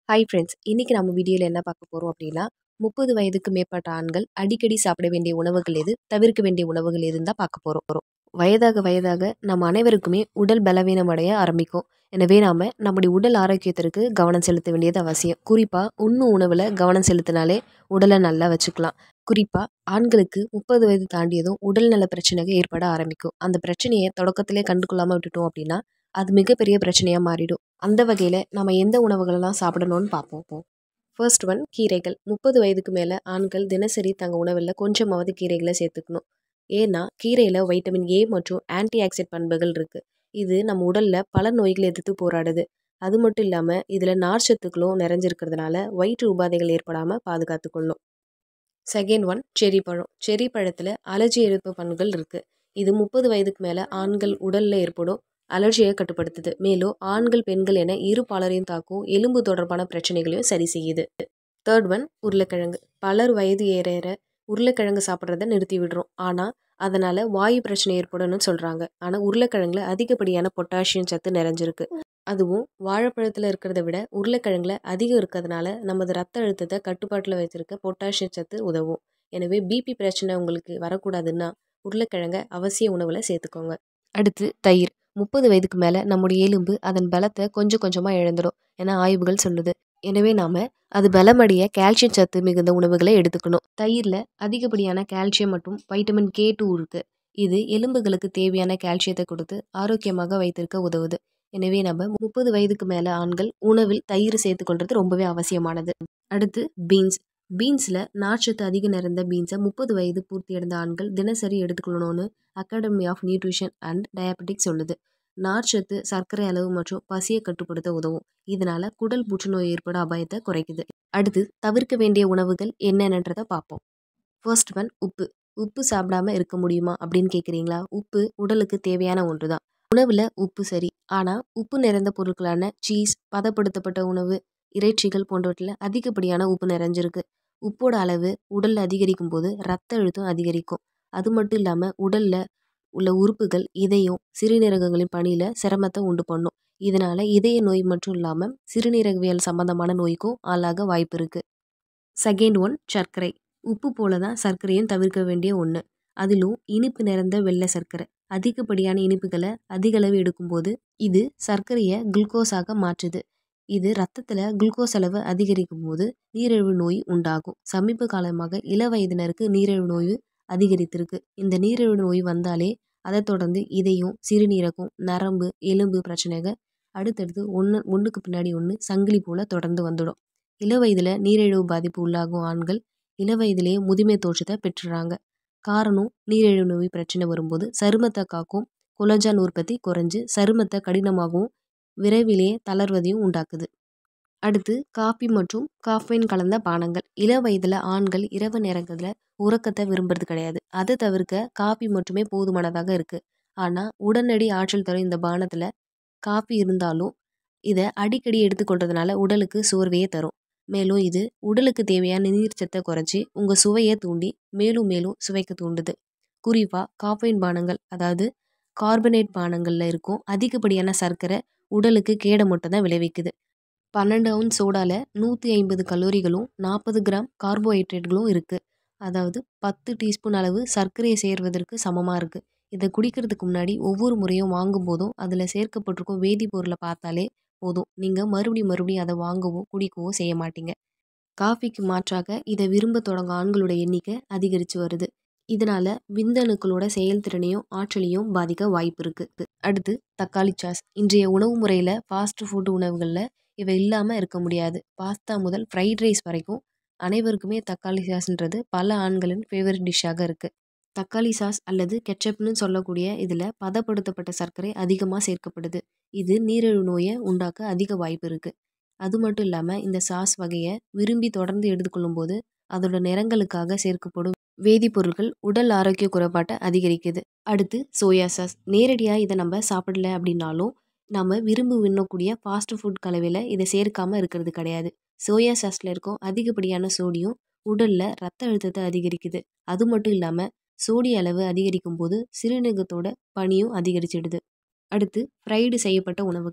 hi friends இன்றைக்கி நம்ம வீடியோவில் என்ன பார்க்க போகிறோம் அப்படின்னா முப்பது வயதுக்கு மேற்பட்ட ஆண்கள் அடிக்கடி சாப்பிட வேண்டிய உணவுகள் எது தவிர்க்க வேண்டிய உணவுகள் எதுன்னு தான் பார்க்க போகிறோம் வயதாக வயதாக நம்ம அனைவருக்குமே உடல் பலவீனம் அடைய ஆரம்பிக்கும் எனவே நாம் நம்முடைய உடல் ஆரோக்கியத்திற்கு கவனம் செலுத்த வேண்டியது அவசியம் குறிப்பாக உண்ணும் உணவில் கவனம் செலுத்தினாலே உடலை நல்லா வச்சுக்கலாம் குறிப்பாக ஆண்களுக்கு முப்பது வயது தாண்டியதும் உடல்நல பிரச்சனைகள் ஏற்பட ஆரம்பிக்கும் அந்த பிரச்சனையை தொடக்கத்திலே கண்டுகொள்ளாமல் விட்டுட்டோம் அப்படின்னா அது மிகப்பெரிய பிரச்சனையாக மாறிடும் அந்த வகையில் நம்ம எந்த உணவுகளெல்லாம் சாப்பிடணும்னு பார்ப்போம் ஃபர்ஸ்ட் ஒன் கீரைகள் முப்பது வயதுக்கு மேலே ஆண்கள் தினசரி தங்கள் உணவில் கொஞ்சமாவது கீரைகளை சேர்த்துக்கணும் ஏன்னா கீரையில் வைட்டமின் ஏ மற்றும் ஆன்டி ஆக்சிட் பண்புகள் இருக்குது இது நம்ம உடலில் பல நோய்களை எதிர்த்து போராடுது அது மட்டும் இல்லாமல் இதில் நார்ச்சத்துக்களும் நிறைஞ்சிருக்கிறதுனால வயிற்று உபாதைகள் ஏற்படாமல் பாதுகாத்துக்கொள்ளும் செகண்ட் ஒன் செரி பழம் செரி பழத்தில் அலர்ஜி எதிர்ப்பு பண்புகள் இருக்குது இது முப்பது வயதுக்கு மேலே ஆண்கள் உடலில் ஏற்படும் அலர்ஜியை கட்டுப்படுத்துது மேலும் ஆண்கள் பெண்கள் என இரு பாலரையும் தாக்கும் எலும்பு தொடர்பான பிரச்சனைகளையும் சரி செய்யுது தேர்ட் ஒன் உருளைக்கிழங்கு பலர் வயது ஏற ஏற உருளைக்கிழங்கு சாப்பிட்றத நிறுத்தி விடுறோம் ஆனால் அதனால் வாயு பிரச்சனை ஏற்படும்னு சொல்கிறாங்க ஆனால் உருளைக்கிழங்குல அதிகப்படியான பொட்டாசியம் சத்து நிறைஞ்சிருக்கு அதுவும் வாழைப்பழத்தில் இருக்கிறத விட உருளைக்கிழங்குல அதிகம் இருக்கிறதுனால நமது ரத்த அழுத்தத்தை கட்டுப்பாட்டில் வச்சுருக்க பொட்டாசியம் சத்து உதவும் எனவே பிபி பிரச்சனை உங்களுக்கு வரக்கூடாதுன்னா உருளைக்கிழங்கை அவசிய உணவில் சேர்த்துக்கோங்க அடுத்து தயிர் முப்பது வயதுக்கு மேலே நம்முடைய எலும்பு அதன் பலத்தை கொஞ்சம் கொஞ்சமாக இழந்துடும் என ஆய்வுகள் சொல்லுது எனவே நாம் அது பலமடைய கால்சியம் சத்து மிகுந்த உணவுகளை எடுத்துக்கணும் தயிரில் அதிகப்படியான கால்சியம் மற்றும் வைட்டமின் கே டூ இருக்குது இது எலும்புகளுக்கு தேவையான கால்சியத்தை கொடுத்து ஆரோக்கியமாக வைத்திருக்க உதவுது எனவே நம்ம முப்பது வயதுக்கு மேலே ஆண்கள் உணவில் தயிர் சேர்த்துக்கொள்வது ரொம்பவே அவசியமானது அடுத்து பீன்ஸ் பீன்ஸில் நார்ச்சத்து அதிகம் நிறைந்த பீன்ஸை முப்பது வயது பூர்த்தி அடைந்த ஆண்கள் தினசரி எடுத்துக்கொள்ளணும்னு academy of nutrition and diabetic சொல்லுது நார்ச்சத்து சர்க்கரை அளவு மற்றும் பசியை கட்டுப்படுத்த உதவும் இதனால குடல் புற்றுநோய் ஏற்பட அபாயத்தை குறைக்குது அடுத்து தவிர்க்க வேண்டிய உணவுகள் என்னென்னன்றதை பார்ப்போம் ஃபர்ஸ்ட் ஒன் உப்பு உப்பு சாப்பிடாம இருக்க முடியுமா அப்படின்னு கேட்குறீங்களா உப்பு உடலுக்கு தேவையான ஒன்று தான் உணவில் உப்பு சரி ஆனால் உப்பு நிறைந்த பொருட்களான சீஸ் பதப்படுத்தப்பட்ட உணவு இறைச்சிகள் போன்றவற்றில் அதிகப்படியான உப்பு நிறைஞ்சிருக்கு உப்போட அளவு உடலில் அதிகரிக்கும் போது ரத்த அழுத்தம் அதிகரிக்கும் அது மட்டும் இல்லாமல் உடலில் உள்ள உறுப்புகள் இதயம் சிறுநீரகங்களின் பணியில் சிரமத்தை உண்டு பண்ணும் இதனால் இதய நோய் மட்டும் இல்லாமல் சிறுநீரகவியல் சம்பந்தமான நோய்க்கும் ஆளாக வாய்ப்பு இருக்குது செகண்ட் ஒன் சர்க்கரை உப்பு போல தான் சர்க்கரையும் தவிர்க்க வேண்டிய ஒன்று அதிலும் இனிப்பு நிறைந்த வெள்ளை சர்க்கரை அதிகப்படியான இனிப்புகளை அதிக அளவு எடுக்கும்போது இது சர்க்கரையை குளுக்கோஸாக மாற்றுது இது ரத்தத்தில் குளுக்கோஸ் அளவு அதிகரிக்கும் போது நீரிழிவு நோய் உண்டாகும் சமீப காலமாக இள வயதினருக்கு நீரிழிவு நோய் அதிகரித்திருக்கு இந்த நீரிழிவு நோய் வந்தாலே அதை தொடர்ந்து இதயம் சிறுநீரகம் நரம்பு எலும்பு பிரச்சனைகள் அடுத்தடுத்து ஒன்று ஒன்றுக்கு பின்னாடி ஒன்று சங்கிலி போல் தொடர்ந்து வந்துடும் இள வயதில் நீரிழிவு பாதிப்பு உள்ளாகும் ஆண்கள் இள வயதிலேயே முதுமை தோற்றத்தை பெற்றுறாங்க காரணம் நீரிழிவு நோய் பிரச்சனை வரும்போது சருமத்தை காக்கும் கொலஜான் உற்பத்தி குறைஞ்சு சருமத்தை கடினமாகவும் விரைவிலேயே தளர்வதையும் உண்டாக்குது அடுத்து காஃபி மற்றும் காஃபைன் கலந்த பானங்கள் இள வயதில் ஆண்கள் இரவு நேரங்களில் உறக்கத்தை விரும்புறது கிடையாது அதை தவிர்க்க காஃபி மட்டுமே போதுமானதாக இருக்குது ஆனால் உடனடி ஆற்றல் தரும் இந்த பானத்தில் காஃபி இருந்தாலும் இதை அடிக்கடி எடுத்துக்கொள்றதுனால உடலுக்கு சோர்வையே தரும் மேலும் இது உடலுக்கு தேவையான நீர்ச்சத்தை குறைச்சி உங்கள் சுவையை தூண்டி மேலும் மேலும் சுவைக்க தூண்டுது குறிப்பாக காஃபைன் பானங்கள் அதாவது கார்பனேட் பானங்களில் இருக்கும் அதிகப்படியான சர்க்கரை உடலுக்கு கேடை மட்டும் தான் விளைவிக்குது பன்னெண்டு அவுன்ஸ் சோடாவில் நூற்றி ஐம்பது கலோரிகளும் நாற்பது கிராம் கார்போஹைட்ரேட்களும் இருக்குது அதாவது பத்து டீஸ்பூன் அளவு சர்க்கரையை சேர்வதற்கு சமமாக இருக்குது இதை குடிக்கிறதுக்கு முன்னாடி ஒவ்வொரு முறையும் வாங்கும் போதும் அதில் சேர்க்கப்பட்டிருக்கும் வேதிப்பொருளை பார்த்தாலே போதும் நீங்கள் மறுபடியும் மறுபடியும் அதை வாங்கவோ குடிக்கவோ செய்ய மாட்டீங்க காஃபிக்கு மாற்றாக இதை விரும்ப தொடங்க ஆண்களோட எண்ணிக்கை அதிகரித்து வருது இதனால் விந்தணுக்களோட செயல்திறனையும் ஆற்றலையும் பாதிக்க வாய்ப்பு இருக்குது அடுத்து தக்காளி சாஸ் இன்றைய உணவு முறையில் ஃபாஸ்ட் ஃபுட் உணவுகளில் இவை இல்லாமல் இருக்க முடியாது பாஸ்தா முதல் ஃப்ரைட் ரைஸ் வரைக்கும் அனைவருக்குமே தக்காளி சாஸ்ன்றது பல ஆண்களின் ஃபேவரட் டிஷ்ஷாக இருக்குது தக்காளி சாஸ் அல்லது கெச்சப்னு சொல்லக்கூடிய இதில் பதப்படுத்தப்பட்ட சர்க்கரை அதிகமாக சேர்க்கப்படுது இது நீரிழிவு நோயை உண்டாக்க அதிக வாய்ப்பு இருக்குது அது மட்டும் இல்லாமல் இந்த சாஸ் வகையை விரும்பி தொடர்ந்து எடுத்துக்கொள்ளும் போது அதோட நிறங்களுக்காக சேர்க்கப்படும் வேதிப்பொருட்கள் உடல் ஆரோக்கிய குறைபாட்டை அதிகரிக்குது அடுத்து சோயா சாஸ் நேரடியாக இதை நம்ம சாப்பிடல அப்படின்னாலும் நம்ம விரும்பி உண்ணக்கூடிய ஃபாஸ்ட் ஃபுட் கலவையில் இதை சேர்க்காமல் இருக்கிறது கிடையாது சோயா சாஸில் இருக்கும் அதிகப்படியான சோடியம் உடலில் ரத்த அழுத்தத்தை அதிகரிக்குது அது மட்டும் இல்லாமல் சோடிய அளவு அதிகரிக்கும் போது சிறுநீரகத்தோட பனியும் அதிகரிச்சிடுது அடுத்து ஃப்ரைடு செய்யப்பட்ட உணவுகள்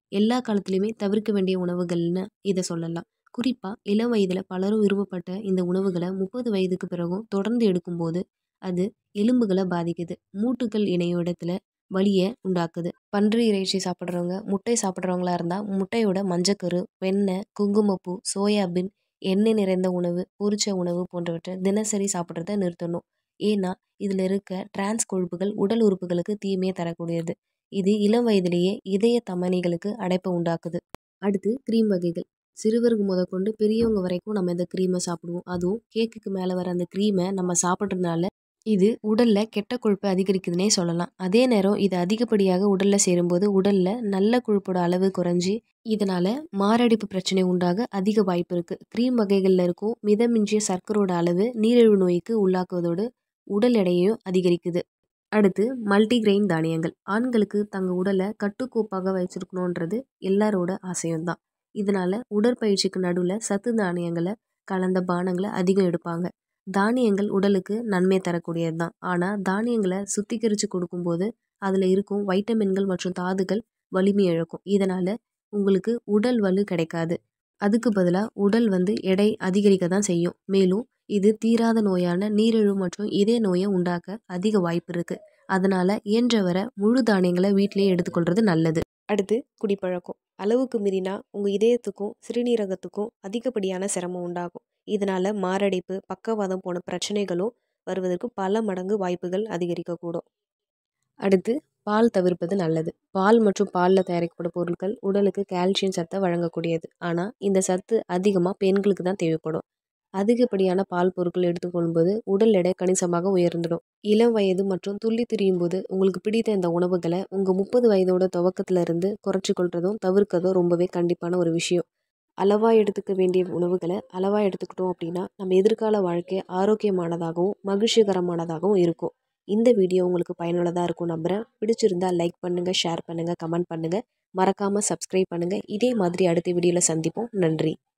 எல்லா காலத்துலேயுமே தவிர்க்க வேண்டிய உணவுகள்னு இதை சொல்லலாம் குறிப்பாக இளம் வயதில் பலரும் விரும்பப்பட்ட இந்த உணவுகளை முப்பது வயதுக்கு பிறகும் தொடர்ந்து எடுக்கும்போது அது எலும்புகளை பாதிக்குது மூட்டுகள் இணையும் இடத்துல வலியை உண்டாக்குது பன்றி இறைச்சி சாப்பிட்றவங்க முட்டை சாப்பிட்றவங்களா இருந்தால் முட்டையோட மஞ்சக்கரு வெண்ணெய் குங்குமப்பூ சோயாபீன் எண்ணெய் நிறைந்த உணவு பொரிச்ச உணவு போன்றவற்றை தினசரி சாப்பிட்றத நிறுத்தணும் ஏன்னா இதில் இருக்க டிரான்ஸ் கொழுப்புகள் உடல் உறுப்புகளுக்கு தீமையை தரக்கூடியது இது இளம் வயதிலேயே இதய தமனிகளுக்கு அடைப்பை உண்டாக்குது அடுத்து க்ரீம் வகைகள் சிறுவருக்கு முதற்கொண்டு பெரியவங்க வரைக்கும் நம்ம இந்த க்ரீமை சாப்பிடுவோம் அதுவும் கேக்குக்கு மேலே வர அந்த க்ரீமை நம்ம சாப்பிட்றதுனால இது உடலில் கெட்ட கொழுப்பை அதிகரிக்குதுன்னே சொல்லலாம் அதே நேரம் இது அதிகப்படியாக உடலில் சேரும்போது உடலில் நல்ல கொழுப்போட அளவு குறைஞ்சி இதனால் மாரடைப்பு பிரச்சனை உண்டாக அதிக வாய்ப்பு இருக்குது க்ரீம் வகைகளில் இருக்கும் மிதமிஞ்சிய சர்க்கரோட அளவு நீரிழிவு நோய்க்கு உள்ளாக்குவதோடு உடல் எடையையும் அதிகரிக்குது அடுத்து மல்டிகிரெயின் தானியங்கள் ஆண்களுக்கு தங்கள் உடலை கட்டுக்கோப்பாக வச்சிருக்கணுன்றது எல்லாரோட ஆசையும் தான் இதனால் உடற்பயிற்சிக்கு நடுவில் சத்து தானியங்களை கலந்த பானங்களை அதிகம் எடுப்பாங்க தானியங்கள் உடலுக்கு நன்மை தரக்கூடியது தான் ஆனால் தானியங்களை சுத்திகரித்து கொடுக்கும்போது அதில் இருக்கும் வைட்டமின்கள் மற்றும் தாதுகள் வலிமை இழக்கும் இதனால் உங்களுக்கு உடல் வலு கிடைக்காது அதுக்கு பதிலாக உடல் வந்து எடை அதிகரிக்க தான் செய்யும் மேலும் இது தீராத நோயான நீரிழிவு மற்றும் இதய நோயை உண்டாக்க அதிக வாய்ப்பு இருக்குது அதனால் இயன்றவரை முழு தானியங்களை வீட்டிலேயே எடுத்துக்கொள்வது நல்லது அடுத்து குடிப்பழக்கம் அளவுக்கு மீறினா உங்கள் இதயத்துக்கும் சிறுநீரகத்துக்கும் அதிகப்படியான சிரமம் உண்டாகும் இதனால் மாரடைப்பு பக்கவாதம் போன பிரச்சனைகளும் வருவதற்கு பல மடங்கு வாய்ப்புகள் அதிகரிக்கக்கூடும் அடுத்து பால் தவிர்ப்பது நல்லது பால் மற்றும் பாலில் தயாரிக்கப்படும் பொருட்கள் உடலுக்கு கால்சியம் சத்தை வழங்கக்கூடியது ஆனால் இந்த சத்து அதிகமாக பெண்களுக்கு தான் தேவைப்படும் அதிகப்படியான பால் பொருட்கள் எடுத்துக்கொள்ளும்போது உடல் எடை கணிசமாக உயர்ந்துடும் இளம் வயது மற்றும் துள்ளி திரியும் போது உங்களுக்கு பிடித்த இந்த உணவுகளை உங்கள் முப்பது வயதோட துவக்கத்துல இருந்து குறைச்சி கொள்றதும் தவிர்க்கிறதும் ரொம்பவே கண்டிப்பான ஒரு விஷயம் அளவாக எடுத்துக்க வேண்டிய உணவுகளை அளவாக எடுத்துக்கிட்டோம் அப்படின்னா நம்ம எதிர்கால வாழ்க்கை ஆரோக்கியமானதாகவும் மகிழ்ச்சிகரமானதாகவும் இருக்கும் இந்த வீடியோ உங்களுக்கு பயனுள்ளதாக இருக்கும் நம்புகிறேன் பிடிச்சிருந்தா லைக் பண்ணுங்கள் ஷேர் பண்ணுங்கள் கமெண்ட் பண்ணுங்கள் மறக்காமல் சப்ஸ்கிரைப் பண்ணுங்கள் இதே மாதிரி அடுத்த வீடியோவில் சந்திப்போம் நன்றி